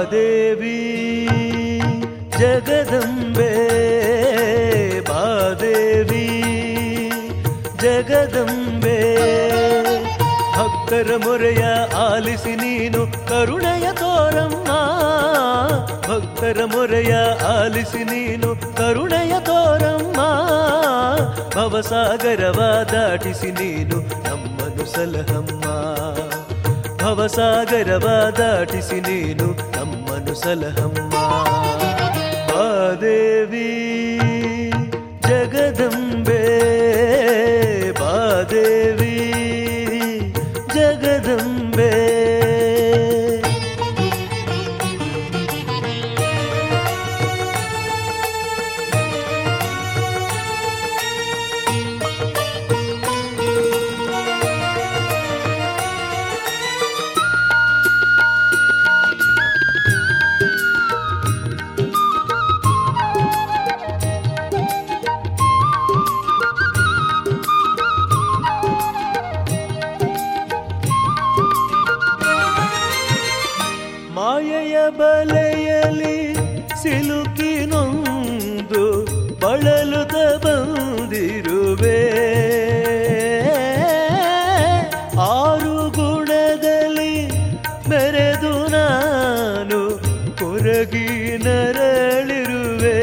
ಬಾದೇವಿ ಜಗದಂಬೆ ಬಾದೇವಿ ಜಗದಂಬೆ ಭಕ್ತರ ಮೊರೆಯ ಆಲಿಸಿ ನೀನು ಕರುಣೆಯ ತೋರಮ್ಮ ಭಕ್ತರ ಮೊರೆಯ ಆಲಿಸಿ ನೀನು ಕರುಣೆಯ ತೋರಮ್ಮ ಭವಸಾಗರವ ದಾಟಿಸಿ ನೀನು ನಮ್ಮನು ಸಲಹಮ್ಮ ಭವಸಾಗರವ ದಾಟಿಸಿ ನೀನು ನಮ್ಮನು ಸಲಹಮ್ಮ ಬಾದೇವಿ ಜಗದಂಬೆ ಬಾದೇವಿ ಜಗದಂಬೆ ಮಾಯೆಯ ಬಲೆಯಲಿ ಸಿಲುಕಿ ನೊಂದು ಬಳಲುತ್ತ ಬಂದಿರುವೆ ಆರು ಗುಣದಲ್ಲಿ ಮೆರೆದು ನಾನು ಕೊರಗಿ ನರಳಿರುವೆ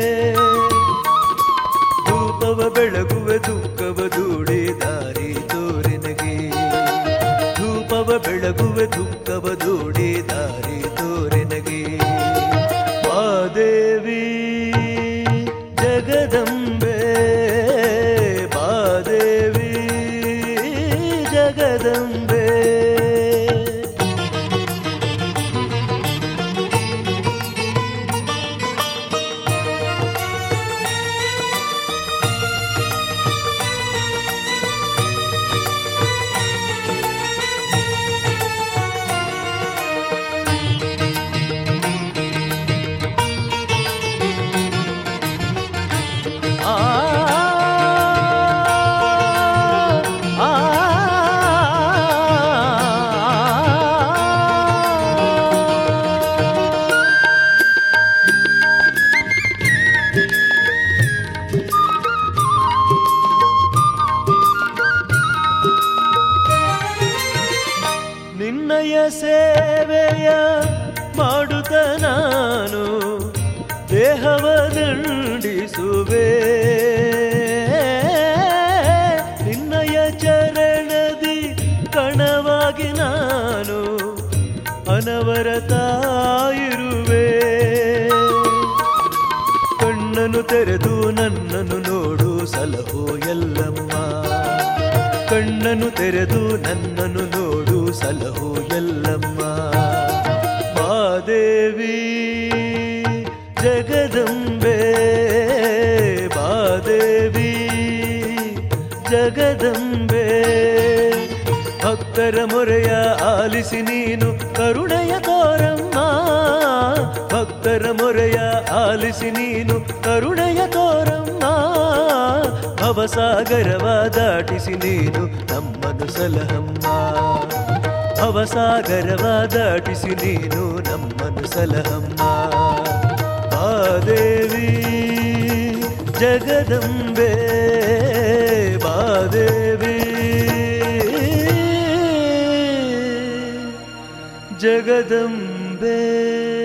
ಧೂಪವ ಬೆಳಗುವೆ ದುಃಖವ ದೂಡಿ ದಾರಿ ತೋರಿನಗೆ ಧೂಪವ ಬೆಳಗುವೆ ದುಃಖವ ದೂಡಿ ದಾರಿ ತೋರಿನಗೆ ಮಾದೇವಿ ಜಗದಂಬೆ ಮಾದೇವಿ ಜಗದಂಬೆ ಆ ಆ ನಿನ್ನಯ ಸೇವೆಯ ಮಾಡುತ್ತ ನಾನು ದೇಹವ ದಂಡಿಸುವೆ ನಿನ್ನಯ ಚರಣದಿ ಕಣವಾಗಿ ನಾನು ಅನವರತ ಇರುವೆ ಕಣ್ಣನು ತೆರೆದು ನನ್ನನ್ನು ನೋಡು ಸಲಹೋ ಎಲ್ಲಮ್ಮ ಕಣ್ಣನು ತೆರೆದು ನನ್ನನ್ನು ನೋಡು ಸಲಹೋ ಎಲ್ಲಮ್ಮ ಮಾದೇವಿ ಜಗದಂಬೆ ಮಾದೇವಿ ಜಗದಂಬೆ ಭಕ್ತರ ಮೊರೆಯ ಆಲಿಸಿ ನೀನು ಕರುಣೆಯ ತೋರಮ್ಮ ಭಕ್ತರ ಮೊರೆಯ ಆಲಿಸಿ ನೀನು ಕರುಣೆಯ ತೋರಮ್ಮ ಭವಸಾಗರವ ದಾಟಿಸಿ ನೀನು ನಮ್ಮನು ಸಲಹಮ್ಮ ಭವಸಾಗರವ ದಾಟಿಸಿ ನೀನು ನಮ್ಮನು ಸಲಹಮ್ಮ ಮಾದೇವಿ ಜಗದಂಬೆ ಮಾದೇವಿ ಜಗದಂಬೆ